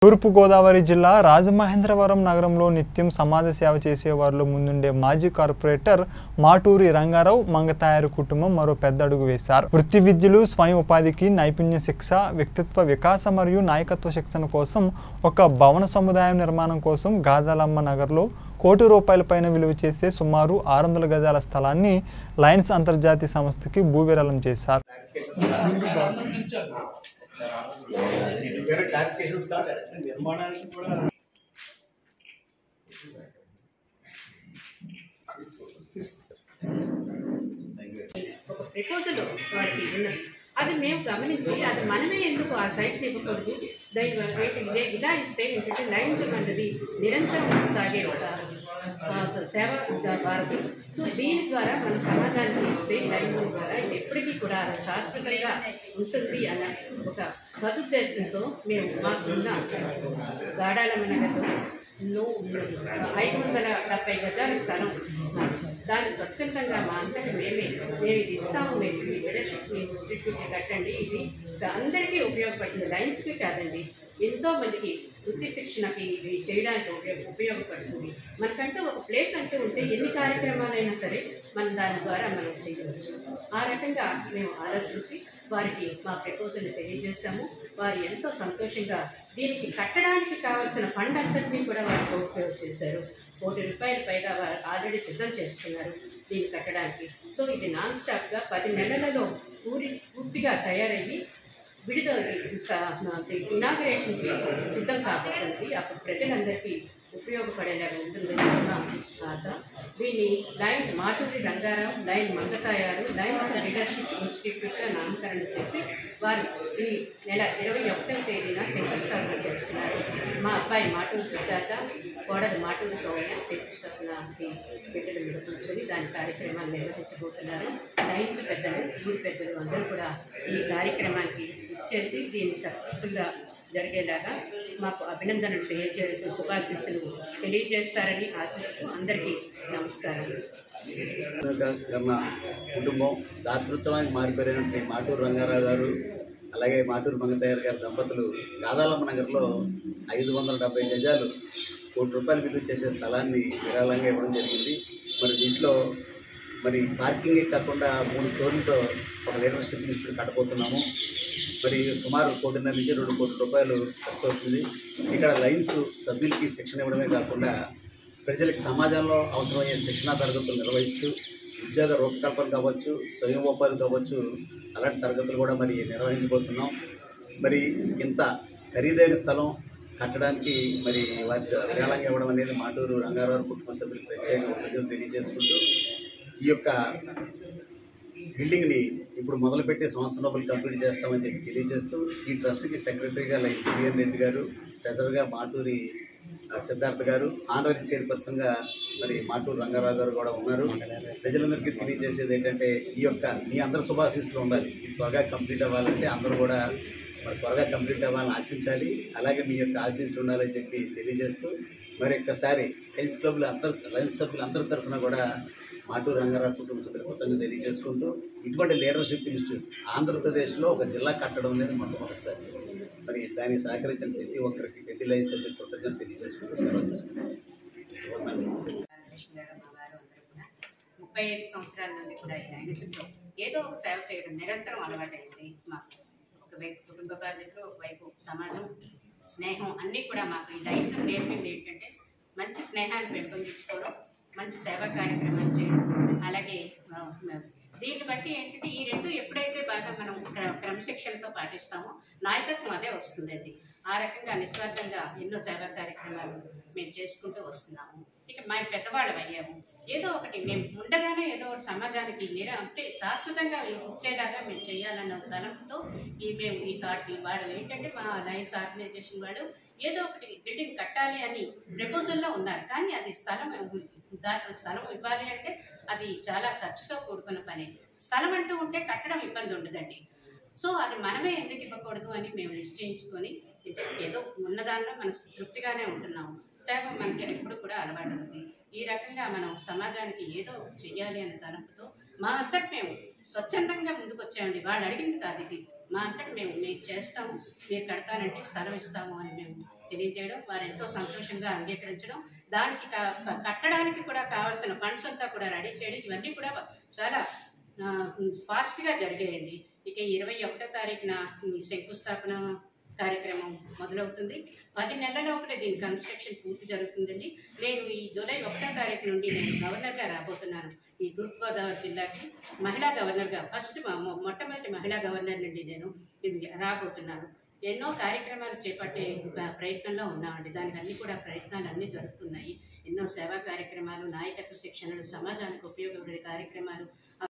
తూర్పుగోదావరి జిల్లా రాజమహేంద్రవరం నగరంలో నిత్యం సమాజ సేవ చేసే వారిలో ముందుండే మాజీ కార్పొరేటర్ మాటూరి రంగారావు మంగతాయారు కుటుంబం మరో పెద్ద అడుగు వేశారు వృత్తి విద్యలు స్వయం ఉపాధికి నైపుణ్య శిక్ష వ్యక్తిత్వ వికాస మరియు నాయకత్వ శిక్షణ కోసం ఒక భవన సముదాయం నిర్మాణం కోసం గాదాలమ్మ నగర్లో కోటి రూపాయల పైన విలువ చేసే సుమారు ఆరు వందల గజాల స్థలాన్ని లయన్స్ అంతర్జాతీయ సంస్థకి భూవిరాళం చేశారు వేరే క్లారిఫికేషన్స్ కావాలి నిర్మాణానికి కూడా ఒక ప్రపోజల్ వారికి ఉన్నది అది మేము గమనించి అది మనమే ఎందుకు ఆ సైట్ ఇవ్వకూడదు దాని రేట్ ఇదే ఇలా ఇస్తే ఏంటంటే లైన్స్ అన్నది నిరంతరం సాగే ఒక ఆ, సేవ భారతం సో దీని ద్వారా మన సమాజానికి ఇస్తే లైన్స్ ద్వారా ఇది ఎప్పటికీ కూడా శాశ్వతంగా ఉంటుంది అన్న ఒక సదుద్దేశంతో మేము మాకున్న గాడాలమ్మ నగర్లో లో ఐదు వందల డెబ్బై గజాల స్థలం దాన్ని స్వచ్ఛందంగా మా అంతటి మేమే మేము ఇది ఇస్తాము మేము ఈ లీడర్షిప్ ఇన్స్టిట్యూట్ కట్టండి ఇది అందరికీ ఉపయోగపడుతుంది లైన్స్కి కాదండి ఎంతో మందికి వృత్తి శిక్షణకి ఇది చేయడానికి ఉపయోగ ఉపయోగపడుతుంది మనకంటూ ఒక ప్లేస్ అంటూ ఉంటే ఎన్ని కార్యక్రమాలైనా సరే మనం దాని ద్వారా మనం చేయవచ్చు ఆ రకంగా మేము ఆలోచించి వారికి మా ప్రపోజల్ని తెలియజేశాము వారు ఎంతో సంతోషంగా దీనికి కట్టడానికి కావాల్సిన ఫండ్ అంతటినీ కూడా వారు ఉపయోగ చేశారు కోటి రూపాయల పైగా వారు ఆల్రెడీ సిద్ధం చేస్తున్నారు దీన్ని కట్టడానికి సో ఇది నాన్ స్టాప్గా పది నెలలలో పూరి పూర్తిగా తయారయ్యి విడుదల ఇనాగరేషన్కి సిద్ధం కాబోతుంది అప్పుడు ప్రజలందరికీ ఉపయోగపడేలాగా ఉంటుందని నా ఆశ దీన్ని lion Maturi Rangarao lion Mangatayaru lions leadership ఇన్స్టిట్యూట్గా నామకరణం చేసి వారు ఈ నెల ఇరవై ఒకటవ తేదీన శంకుస్థాపన చేస్తున్నారు మా అబ్బాయి మాటూరు సిద్ధార్థ కోడలు మాటూరు సౌమ్య శంకుస్థాపనకి బిడ్డలు మీద కూర్చొని దాని కార్యక్రమాన్ని నిర్వహించబోతున్నారు లైన్స్ పెద్దలు ఊరి పెద్దలు అందరూ కూడా ఈ కార్యక్రమానికి ఇచ్చేసి దీన్ని సక్సెస్ఫుల్గా జరిగేలాగా మాకు అభినందనలు తెలియజేయడం శుభాశీస్సులు తెలియజేస్తారని ఆశిస్తూ అందరికీ నమస్కారం కన్నా కుటుంబం దాతృత్వానికి మారిపోయినటువంటి మాటూరు రంగారావు గారు అలాగే మాటూరు మంగతయ్యారు గారి దంపతులు గాదాలమ్మ నగర్లో ఐదు వందల డెబ్బై గజాలు కోటి రూపాయలు విలువ చేసే స్థలాన్ని విరాళంగా ఇవ్వడం జరిగింది మరి దీంట్లో మరి పార్కింగ్ కాకుండా మూడు ఫ్లోర్లతో ఒక లీడర్షిప్ ఇన్స్టిట్యూట్ కట్టబోతున్నాము మరి సుమారు కోటిన్నర నుంచి రెండు కోట్ల రూపాయలు ఖర్చు అవుతుంది ఇక్కడ లైన్స్ సభ్యులకి శిక్షణ ఇవ్వడమే కాకుండా ప్రజలకు సమాజంలో అవసరమయ్యే శిక్షణా తరగతులు నిర్వహిస్తూ ఉద్యోగ రూపకల్పన కావచ్చు స్వయం ఉపాధి కావచ్చు అలాంటి తరగతులు కూడా మరి నిర్వహించబోతున్నాం మరి ఇంత ఖరీదైన స్థలం కట్టడానికి మరి వాటి విరాళంగా ఇవ్వడం అనేది మాటూరు రంగారావు కుటుంబ సభ్యులకు ప్రత్యేకంగా కృతజ్ఞతలు తెలియజేసుకుంటూ ఈ యొక్క బిల్డింగ్ని ఇప్పుడు మొదలుపెట్టే సంవత్సరం లోపల కంప్లీట్ చేస్తామని చెప్పి తెలియజేస్తూ ఈ ట్రస్ట్కి సెక్రటరీగా లైక్ బిఎన్ రెడ్డి గారు ట్రెజరర్గా మాటూరి ఆ, సిద్ధార్థ గారు ఆనరీ చైర్పర్సన్గా మరి మాటూరు రంగారావు గారు కూడా ఉన్నారు ప్రజలందరికీ తెలియజేసేది ఏంటంటే ఈ యొక్క మీ అందరి శుభాశీస్సులు ఉండాలి ఇది త్వరగా కంప్లీట్ అవ్వాలంటే అందరూ కూడా మరి త్వరగా కంప్లీట్ అవ్వాలని ఆశించాలి అలాగే మీ యొక్క ఆశీస్సులు ఉండాలని చెప్పి తెలియజేస్తూ మరి ఒక్కసారి లయన్స్ క్లబ్లు అందరు లయన్స్ సభ్యులు అందరి తరఫున కూడా మాటూరు రంగారావు కుటుంబ సభ్యుల కృతజ్ఞత తెలియజేసుకుంటూ ఇటువంటి లీడర్షిప్ ఇన్స్టిట్యూట్ ఆంధ్రప్రదేశ్లో ఒక జిల్లా కట్టడం అనేది మొట్టమొదటిసారి మరి దానికి సహకరించిన ప్రతి ఒక్కరికి ప్రతి లైన్ సభ్యులు కృతజ్ఞత తెలియజేసుకుంటూ సెలవు తీసుకుంటాం రామకృష్ణ గారు మా వారు అందరూ కూడా ముప్పై ఐదు సంవత్సరాల నుండి కూడా ఈ లైనసిప్లో ఏదో ఒక సేవ చేయడం నిరంతరం అలవాటైంది మాకు ఒకవైపు కుటుంబ బాధ్యతలు ఒకవైపు సమాజం స్నేహం అన్నీ కూడా మాకు ఈ లైన్స్ నేర్పింది ఏంటంటే మంచి స్నేహాన్ని పెంపొందించుకోవడం మంచి సేవా కార్యక్రమాలు చేయడం అలాగే ఆ, దీన్ని బట్టి ఏంటంటే ఈ రెండు ఎప్పుడైతే బాగా మనం క్ర- క్రమశిక్షణతో పాటిస్తామో నాయకత్వం అదే వస్తుందండి ఆ రకంగా నిస్వార్థంగా ఎన్నో సేవా కార్యక్రమాలు మేము చేసుకుంటూ వస్తున్నాము ఇక మేము పెద్దవాళ్ళం అయ్యాము ఏదో ఒకటి మేము ఉండగానే ఏదో ఒకటి సమాజానికి నిర అంటే శాశ్వతంగా ఇచ్చేలాగా మేము చేయాలన్న తలంపుతో ఈ మేము ఈ థాట్ వాళ్ళు ఏంటంటే మా లయన్స్ ఆర్గనైజేషన్ వాళ్ళు ఏదో ఒకటి బిల్డింగ్ కట్టాలి అని ప్రపోజల్లో ఉన్నారు కానీ అది స్థలం దా- స్థలం ఇవ్వాలి అంటే అది చాలా ఖర్చుతో కూడుకున్న పని స్థలం అంటూ ఉంటే కట్టడం ఇబ్బంది ఉండదండి సో అది మనమే ఎందుకు ఇవ్వకూడదు అని మేము నిశ్చయించుకొని అంటే ఏదో ఉన్నదానిలో మనం తృప్తిగానే ఉంటున్నాము సేవ మనకి ఎప్పుడు కూడా అలవాటు ఉంది ఈ రకంగా మనం సమాజానికి ఏదో ఒకటి చెయ్యాలి అనే తలంపుతో మా అంతటి మేము స్వచ్ఛందంగా ముందుకు వచ్చామండి వాళ్ళు అడిగింది కాదు ఇది మా అంతటి మేము మేము చేస్తాము మీరు కడతానంటే స్థలం ఇస్తాము అని మేము తెలియజేయడం వారు ఎంతో సంతోషంగా అంగీకరించడం దానికి కా- కట్టడానికి కూడా కావాల్సిన ఫండ్స్ అంతా కూడా రెడీ చేయడం ఇవన్నీ కూడా చాలా ఆ, ఫాస్ట్గా జరిగాయండి ఇక ఇరవై ఒకటో తారీఖున ఈ శంకుస్థాపన కార్యక్రమం మొదలవుతుంది పది నెలల లోపలే దీని కన్స్ట్రక్షన్ పూర్తి జరుగుతుందండి నేను ఈ జూలై ఒకటో తారీఖు నుండి నేను గవర్నర్గా రాబోతున్నాను ఈ తూర్పుగోదావరి జిల్లాకి మహిళా గవర్నర్గా ఫస్ట్ మా- మొ- మొట్టమొదటి మహిళా గవర్నర్ నుండి నేను ఇది రాబోతున్నాను ఎన్నో కార్యక్రమాలు చేపట్టే ప్ర- ప్రయత్నంలో ఉన్నామండి దానికి అన్ని కూడా ప్రయత్నాలు అన్నీ జరుగుతున్నాయి ఎన్నో సేవా కార్యక్రమాలు నాయకత్వ శిక్షణలు సమాజానికి ఉపయోగపడే కార్యక్రమాలు